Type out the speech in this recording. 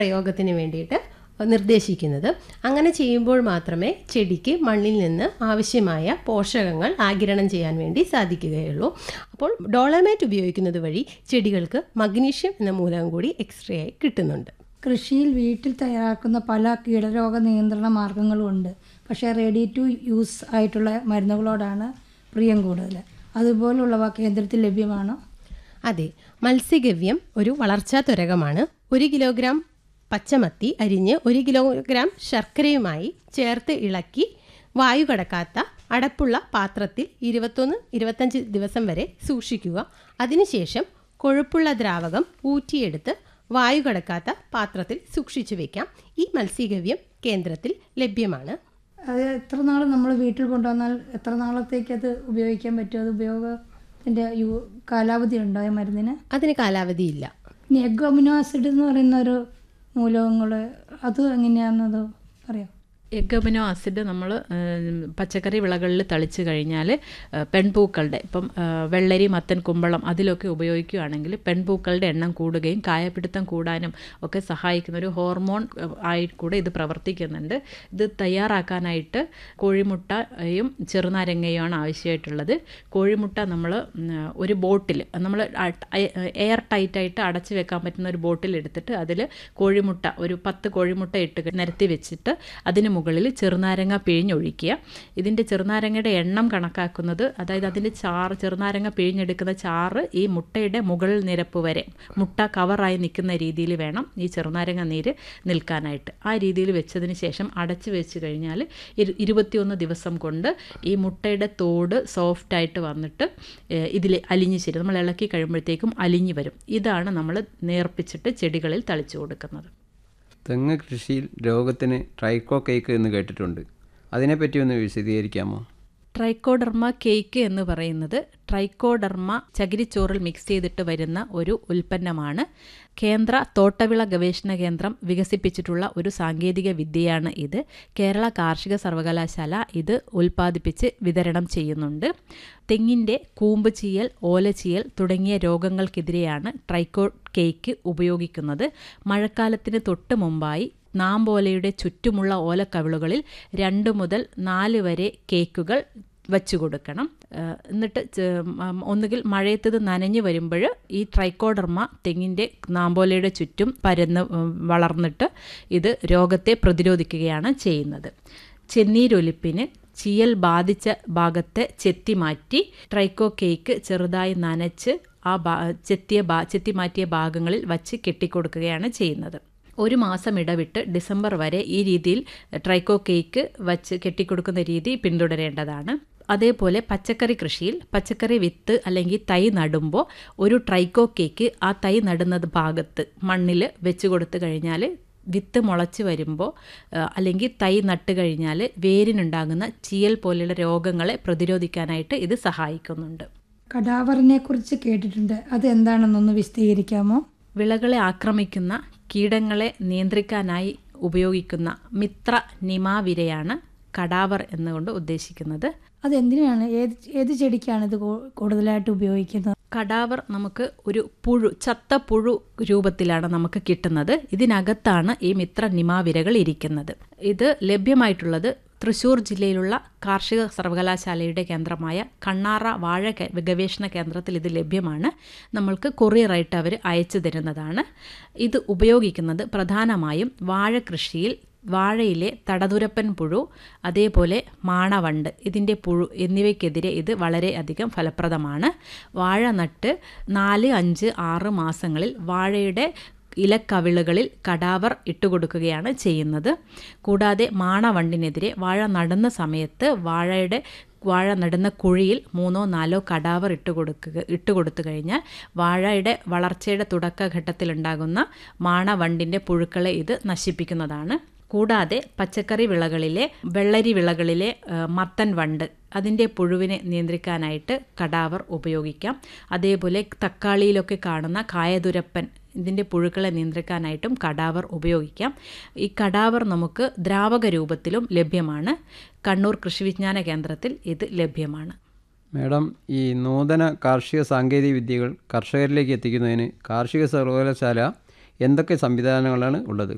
പ്രയോഗത്തിന് വേണ്ടിയിട്ട് നിർദ്ദേശിക്കുന്നത് അങ്ങനെ ചെയ്യുമ്പോൾ മാത്രമേ ചെടിക്ക് മണ്ണിൽ നിന്ന് ആവശ്യമായ പോഷകങ്ങൾ ആഗിരണം ചെയ്യാൻ വേണ്ടി സാധിക്കുകയുള്ളൂ അപ്പോൾ ഡോളമേറ്റ് ഉപയോഗിക്കുന്നത് വഴി ചെടികൾക്ക് മഗ്നീഷ്യം എന്ന മൂലകം കൂടി എക്സ്ട്രാ ആയി കിട്ടുന്നുണ്ട് കൃഷിയിൽ വീട്ടിൽ തയ്യാറാക്കുന്ന പല കീടരോഗ നിയന്ത്രണ മാർഗങ്ങളും ഉണ്ട് പക്ഷേ റെഡി ടു യൂസ് ആയിട്ടുള്ള മരുന്നുകളോടാണ് പ്രിയം കൂടുതൽ അതുപോലുള്ളവ കേന്ദ്രത്തിൽ ലഭ്യമാണോ അതെ മത്സ്യഗവ്യം ഒരു വളർച്ചാ ത്വരകമാണ് ഒരു കിലോഗ്രാം പച്ചമത്തി അരിഞ്ഞ് ഒരു കിലോഗ്രാം ശർക്കരയുമായി ചേർത്ത് ഇളക്കി വായു കടക്കാത്ത അടപ്പുള്ള പാത്രത്തിൽ ഇരുപത്തൊന്ന് ഇരുപത്തഞ്ച് ദിവസം വരെ സൂക്ഷിക്കുക അതിനുശേഷം കൊഴുപ്പുള്ള ദ്രാവകം ഊറ്റിയെടുത്ത് വായു കടക്കാത്ത പാത്രത്തിൽ സൂക്ഷിച്ചു വയ്ക്കാം ഈ മത്സ്യഗവ്യം കേന്ദ്രത്തിൽ ലഭ്യമാണ് അത് എത്ര നാൾ നമ്മൾ വീട്ടിൽ കൊണ്ടുവന്നാൽ എത്ര നാളത്തേക്ക് അത് ഉപയോഗിക്കാൻ പറ്റും അത് ഉപയോഗത്തിൻ്റെ യു കാലാവധി ഉണ്ടോ ആ മരുന്നിന് അതിന് കാലാവധിയില്ല ഇനി എഗ് അമിനോ ആസിഡ് എന്ന് പറയുന്ന ഒരു മൂലകങ്ങൾ അത് എങ്ങനെയാണെന്നത് പറയാം എഗ് അമിനോ ആസിഡ് നമ്മൾ പച്ചക്കറി വിളകളിൽ തളിച്ച് കഴിഞ്ഞാൽ പെൺപൂക്കളുടെ ഇപ്പം ആ, വെള്ളരി മത്തൻ കുമ്പളം അതിലൊക്കെ ഉപയോഗിക്കുകയാണെങ്കിൽ പെൺപൂക്കളുടെ എണ്ണം കൂടുകയും കായപിടുത്തം കൂടാനും ഒക്കെ സഹായിക്കുന്ന ഒരു ഹോർമോൺ ആ, ആയി കൂടെ ഇത് പ്രവർത്തിക്കുന്നുണ്ട് ഇത് തയ്യാറാക്കാനായിട്ട് കോഴിമുട്ടയും ചെറുനാരങ്ങയുമാണ് ആവശ്യമായിട്ടുള്ളത് കോഴിമുട്ട നമ്മൾ ഒരു ബോട്ടിൽ നമ്മൾ എയർ ടൈറ്റായിട്ട് അടച്ച് വെക്കാൻ പറ്റുന്ന ഒരു ബോട്ടിൽ എടുത്തിട്ട് അതിൽ കോഴിമുട്ട ഒരു പത്ത് കോഴിമുട്ട ഇട്ട് നിരത്തി വെച്ചിട്ട് അതിന് മുകളിൽ ചെറുനാരങ്ങ പിഴിഞ്ഞൊഴിക്കുക ഇതിൻ്റെ ചെറുനാരങ്ങയുടെ എണ്ണം കണക്കാക്കുന്നത് അതായത് അതിൻ്റെ ചാറ് ചെറുനാരങ്ങ പിഴിഞ്ഞെടുക്കുന്ന ചാറ് ഈ മുട്ടയുടെ മുകൾ നിരപ്പ് വരെ മുട്ട കവറായി നിൽക്കുന്ന രീതിയിൽ വേണം ഈ ചെറുനാരങ്ങ നീര് നിൽക്കാനായിട്ട് ആ രീതിയിൽ വെച്ചതിന് ശേഷം അടച്ച് വെച്ച് കഴിഞ്ഞാൽ ഇരു ഇരുപത്തിയൊന്ന് ദിവസം കൊണ്ട് ഈ മുട്ടയുടെ തോട് സോഫ്റ്റായിട്ട് വന്നിട്ട് ഇതിൽ അലിഞ്ഞ് ചേരും നമ്മൾ ഇളക്കി കഴിയുമ്പോഴത്തേക്കും അലിഞ്ഞ് വരും ഇതാണ് നമ്മൾ നേർപ്പിച്ചിട്ട് ചെടികളിൽ തളിച്ചു കൊടുക്കുന്നത് തെങ്ങ് കൃഷിയിൽ രോഗത്തിന് ട്രൈക്കോ കേക്ക് എന്ന് കേട്ടിട്ടുണ്ട് അതിനെപ്പറ്റി ഒന്ന് വിശദീകരിക്കാമോ ട്രൈക്കോഡർമ കേക്ക് എന്ന് പറയുന്നത് ട്രൈക്കോഡർമ ചകിരിച്ചോറിൽ മിക്സ് ചെയ്തിട്ട് വരുന്ന ഒരു ഉൽപ്പന്നമാണ് കേന്ദ്ര തോട്ടവിള ഗവേഷണ കേന്ദ്രം വികസിപ്പിച്ചിട്ടുള്ള ഒരു സാങ്കേതിക വിദ്യയാണ് ഇത് കേരള കാർഷിക സർവകലാശാല ഇത് ഉൽപ്പാദിപ്പിച്ച് വിതരണം ചെയ്യുന്നുണ്ട് തെങ്ങിൻ്റെ കൂമ്പ് ചീയൽ ഓലചീയൽ തുടങ്ങിയ രോഗങ്ങൾക്കെതിരെയാണ് ട്രൈക്കോ കേക്ക് ഉപയോഗിക്കുന്നത് മഴക്കാലത്തിന് തൊട്ട് മുമ്പായി നാമ്പോലയുടെ ചുറ്റുമുള്ള ഓലക്കവിളുകളിൽ രണ്ട് മുതൽ നാല് വരെ കേക്കുകൾ വച്ചു കൊടുക്കണം ഏഹ് എന്നിട്ട് ചെ- ഉം, ഒന്നുകിൽ മഴയത്തത് നനഞ്ഞു വരുമ്പോൾ ഈ ട്രൈക്കോഡർമ തെങ്ങിൻ്റെ നാമ്പോലയുടെ ചുറ്റും പരന്ന് ഉം, വളർന്നിട്ട് ഇത് രോഗത്തെ പ്രതിരോധിക്കുകയാണ് ചെയ്യുന്നത് ചെന്നീരൊലിപ്പിന് ചീയൽ ബാധിച്ച ഭാഗത്തെ ചെത്തി മാറ്റി ട്രൈക്കോ കേക്ക് ചെറുതായി നനച്ച് ആ ഭാ ചെത്തിയ ഭാ ചെത്തി മാറ്റിയ ഭാഗങ്ങളിൽ വച്ച് കെട്ടിക്കൊടുക്കുകയാണ് ചെയ്യുന്നത് ഒരു മാസം ഇടവിട്ട് ഡിസംബർ വരെ ഈ രീതിയിൽ ട്രൈക്കോ കേക്ക് വച്ച് കെട്ടിക്കൊടുക്കുന്ന രീതി പിന്തുടരേണ്ടതാണ് അതേപോലെ പച്ചക്കറി കൃഷിയിൽ പച്ചക്കറി വിത്ത് അല്ലെങ്കിൽ തൈ നടുമ്പോൾ ഒരു ട്രൈക്കോ കേക്ക് ആ തൈ നടുന്നത് ഭാഗത്ത് മണ്ണിൽ വെച്ച് കൊടുത്തു കഴിഞ്ഞാൽ വിത്ത് മുളച്ച് വരുമ്പോൾ അല്ലെങ്കിൽ തൈ നട്ട് കഴിഞ്ഞാൽ വേരിനുണ്ടാകുന്ന ചീയൽ പോലെയുള്ള രോഗങ്ങളെ പ്രതിരോധിക്കാനായിട്ട് ഇത് സഹായിക്കുന്നുണ്ട് കടാവറിനെ കുറിച്ച് കേട്ടിട്ടുണ്ട് അത് എന്താണെന്നൊന്ന് വിശദീകരിക്കാമോ വിളകളെ ആക്രമിക്കുന്ന കീടങ്ങളെ നിയന്ത്രിക്കാനായി ഉപയോഗിക്കുന്ന മിത്ര നിമാവിരയാണ് കടാവർ എന്നുകൊണ്ട് ഉദ്ദേശിക്കുന്നത് അതെന്തിനാണ് ഏത് ഏത് ചെടിക്കാണ് ഇത് കൂ- കൂടുതലായിട്ട് ഉപയോഗിക്കുന്നത് കടാവർ നമുക്ക് ഒരു പുഴു ചത്ത പുഴു രൂപത്തിലാണ് നമുക്ക് കിട്ടുന്നത് ഇതിനകത്താണ് ഈ മിത്ര നിമാവിരകൾ ഇരിക്കുന്നത് ഇത് ലഭ്യമായിട്ടുള്ളത് തൃശ്ശൂർ ജില്ലയിലുള്ള കാർഷിക സർവകലാശാലയുടെ കേന്ദ്രമായ കണ്ണാറ വാഴ കേ- ഗവേഷണ കേന്ദ്രത്തിൽ ഇത് ലഭ്യമാണ് നമ്മൾക്ക് കൊറിയറായിട്ട് അവർ അയച്ചു തരുന്നതാണ് ഇത് ഉപയോഗിക്കുന്നത് പ്രധാനമായും വാഴ കൃഷിയിൽ വാഴയിലെ തടതുരപ്പൻ പുഴു അതേപോലെ മാണവണ്ട് ഇതിൻ്റെ പുഴു എന്നിവയ്ക്കെതിരെ ഇത് വളരെയധികം ഫലപ്രദമാണ് വാഴ നട്ട് നാല് അഞ്ച് ആറ് മാസങ്ങളിൽ വാഴയുടെ ഇലക്കവിളുകളിൽ കടാവർ ഇട്ടുകൊടുക്കുകയാണ് ചെയ്യുന്നത് കൂടാതെ മാണവണ്ടിനെതിരെ വാഴ നടുന്ന സമയത്ത് വാഴയുടെ വാഴ നടുന്ന കുഴിയിൽ മൂന്നോ നാലോ കടാവർ ഇട്ട് കൊടുക്കുക ഇട്ട് കൊടുത്തു കഴിഞ്ഞാൽ വാഴയുടെ വളർച്ചയുടെ തുടക്കഘട്ടത്തിലുണ്ടാകുന്ന മാണവണ്ടിൻ്റെ പുഴുക്കളെ ഇത് നശിപ്പിക്കുന്നതാണ് കൂടാതെ പച്ചക്കറി വിളകളിലെ വെള്ളരി വിളകളിലെ ആ, മത്തൻ വണ്ട് അതിൻ്റെ പുഴുവിനെ നിയന്ത്രിക്കാനായിട്ട് കടാവർ ഉപയോഗിക്കാം അതേപോലെ തക്കാളിയിലൊക്കെ കാണുന്ന കായതുരപ്പൻ ഇതിൻ്റെ പുഴുക്കളെ നിയന്ത്രിക്കാനായിട്ടും കടാവർ ഉപയോഗിക്കാം ഈ കടാവർ നമുക്ക് ദ്രാവക രൂപത്തിലും ലഭ്യമാണ് കണ്ണൂർ കൃഷി വിജ്ഞാന കേന്ദ്രത്തിൽ ഇത് ലഭ്യമാണ് മാഡം ഈ നൂതന കാർഷിക സാങ്കേതിക വിദ്യകൾ കർഷകരിലേക്ക് എത്തിക്കുന്നതിന് കാർഷിക സർവകലാശാല എന്തൊക്കെ സംവിധാനങ്ങളാണ് ഉള്ളത്